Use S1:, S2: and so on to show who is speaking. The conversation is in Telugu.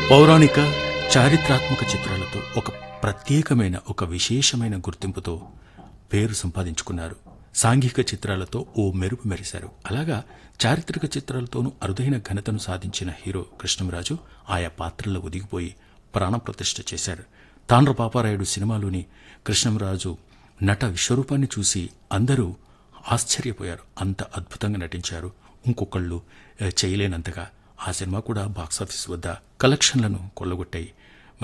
S1: పౌరాణిక చారిత్రాత్మక చిత్రాలతో ఒక ప్రత్యేకమైన ఒక విశేషమైన గుర్తింపుతో పేరు సంపాదించుకున్నారు సాంఘిక చిత్రాలతో ఓ మెరుపు మెరిశారు అలాగా చారిత్రక చిత్రాలతోనూ అరుదైన ఘనతను సాధించిన హీరో కృష్ణంరాజు ఆయా పాత్రల్లో ఒదిగిపోయి ప్రాణప్రతిష్ఠ చేశారు తాండ్ర పాపారాయుడు సినిమాలోని కృష్ణంరాజు నట విశ్వరూపాన్ని చూసి అందరూ ఆశ్చర్యపోయారు అంత అద్భుతంగా నటించారు ఇంకొకళ్ళు ఆ, చేయలేనంతగా ఆ సినిమా కూడా బాక్సాఫీస్ వద్ద కలెక్షన్లను కొల్లగొట్టాయి